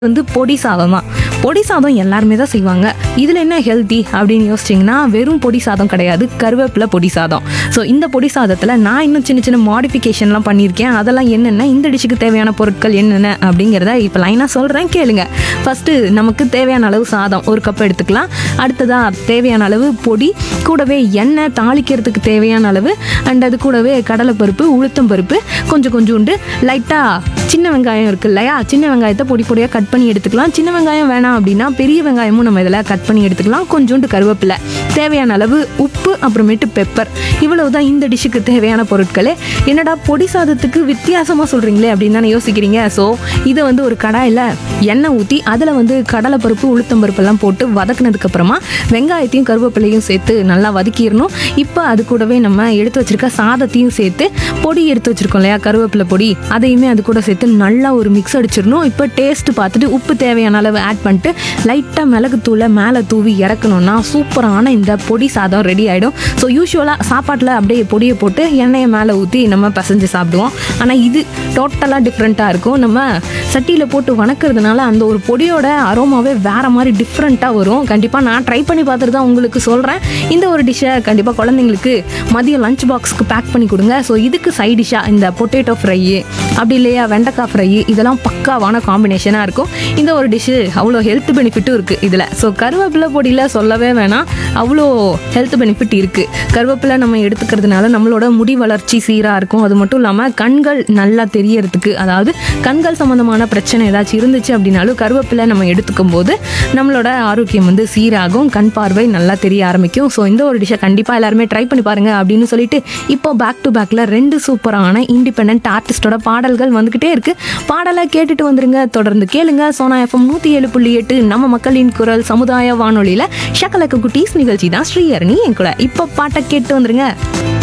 வந்து பொடி சாதம் தான் பொடி சாதம் எல்லாருமே தான் செய்வாங்க இதில் என்ன ஹெல்த்தி அப்படின்னு யோசிச்சிங்கன்னா வெறும் பொடி சாதம் கிடையாது கருவேப்பிலை பொடி சாதம் ஸோ இந்த பொடி சாதத்தில் நான் இன்னும் சின்ன சின்ன மாடிஃபிகேஷன்லாம் பண்ணியிருக்கேன் அதெல்லாம் என்னென்ன இந்த டிஷ்ஷுக்கு தேவையான பொருட்கள் என்னென்ன அப்படிங்கிறத இப்போ லைனாக சொல்கிறேன் கேளுங்க ஃபஸ்ட்டு நமக்கு தேவையான அளவு சாதம் ஒரு கப் எடுத்துக்கலாம் அடுத்ததாக தேவையான அளவு பொடி கூடவே எண்ணெய் தாளிக்கிறதுக்கு தேவையான அளவு அண்ட் அது கூடவே கடலைப்பருப்பு உளுத்தம் பருப்பு கொஞ்சம் கொஞ்சோண்டு லைட்டாக சின்ன வெங்காயம் இருக்கு இல்லையா சின்ன வெங்காயத்தை பொடி பொடியாக கட் பண்ணி எடுத்துக்கலாம் சின்ன வெங்காயம் வேணாம் அப்படின்னா பெரிய வெங்காயமும் நம்ம இதில் கட் பண்ணி எடுத்துக்கலாம் கொஞ்சோண்டு கருவேப்பிலை தேவையான அளவு உப்பு அப்புறமேட்டு பெப்பர் இவ்வளவு தான் இந்த டிஷ்ஷுக்கு தேவையான பொருட்களே என்னடா பொடி சாதத்துக்கு வித்தியாசமாக சொல்கிறீங்களே அப்படின்னு தானே யோசிக்கிறீங்க ஸோ இதை வந்து ஒரு கடாயில் எண்ணெய் ஊற்றி அதில் வந்து கடலைப்பருப்பு உளுத்தம் பருப்பெல்லாம் போட்டு வதக்குனதுக்கப்புறமா வெங்காயத்தையும் கருவேப்பிலையும் சேர்த்து நல்லா வதக்கிடணும் இப்போ அது கூடவே நம்ம எடுத்து வச்சிருக்க சாதத்தையும் சேர்த்து பொடி எடுத்து வச்சிருக்கோம் இல்லையா கருவேப்பிலை பொடி அதையுமே அது கூட சேர்த்து நல்லா ஒரு மிக்ஸ் அடிச்சிடணும் இப்போ டேஸ்ட் பார்த்துட்டு உப்பு தேவையான அளவு ஆட் பண்ணிட்டு லைட்டாக மிளகுத்தூளை மேலே தூவி இறக்கணும்னா சூப்பரான இந்த பொடி சாதம் ரெடி ஆகிடும் ஸோ யூஸ்வலாக சாப்பாட்டில் அப்படியே பொடியை போட்டு எண்ணெயை மேலே ஊற்றி நம்ம பிசைஞ்சு சாப்பிடுவோம் ஆனால் இது டோட்டலாக டிஃப்ரெண்ட்டாக இருக்கும் நம்ம சட்டியில் போட்டு வணக்கிறதுனால அந்த ஒரு பொடியோட அரோமாவே வேற மாதிரி டிஃப்ரெண்ட்டாக வரும் கண்டிப்பாக நான் ட்ரை பண்ணி பார்த்துட்டு தான் உங்களுக்கு சொல்கிறேன் இந்த ஒரு டிஷ்ஷை கண்டிப்பாக குழந்தைங்களுக்கு மதியம் லஞ்ச் பாக்ஸ்க்கு பேக் பண்ணி கொடுங்க ஸோ இதுக்கு சைட் டிஷ்ஷாக இந்த பொட்டேட்டோ ஃப்ரை அப்படி இல்லையா வெண்டைக்காய் ஃப்ரை இதெல்லாம் பக்காவான காம்பினேஷனாக இருக்கும் இந்த ஒரு டிஷ்ஷு அவ்வளோ ஹெல்த் பெனிஃபிட்டும் இருக்குது இதில் ஸோ கருவேப்பிலை பொடியில் சொல்லவே வேணாம் அவ்வளோ ஹெல்த் பெனிஃபிட் இருக்குது கருவேப்பிலை நம்ம எடுத்துக்கிறதுனால நம்மளோட முடி வளர்ச்சி சீராக இருக்கும் அது மட்டும் இல்லாமல் கண்கள் நல்லா தெரியறதுக்கு அதாவது கண்கள் சம்மந்தமான பிரச்சனை ஏதாச்சும் இருந்துச்சு அப்படின்னாலும் கருவேப்பிலை நம்ம எடுத்துக்கும் போது நம்மளோட ஆரோக்கியம் வந்து சீராகும் கண் பார்வை நல்லா தெரிய ஆரம்பிக்கும் ஸோ இந்த ஒரு டிஷ்ஷை கண்டிப்பாக எல்லாருமே ட்ரை பண்ணி பாருங்க அப்படின்னு சொல்லிட்டு இப்போ பேக் டு பேக்கில் ரெண்டு சூப்பரான இண்டிபெண்ட் ஆர்டிஸ்டோட பாடல்கள் வந்துக்கிட்டே இருக்கு பாடலை கேட்டுட்டு வந்துருங்க தொடர்ந்து கேளுங்க சோனா எஃப்எம் நூற்றி ஏழு புள்ளி எட்டு நம்ம மக்களின் குரல் சமுதாய வானொலியில் ஷக்கலக்க குட்டீஸ் நிகழ்ச்சி தான் ஸ்ரீஹரணி என் கூட இப்போ பாட்டை கேட்டு வந்துருங்க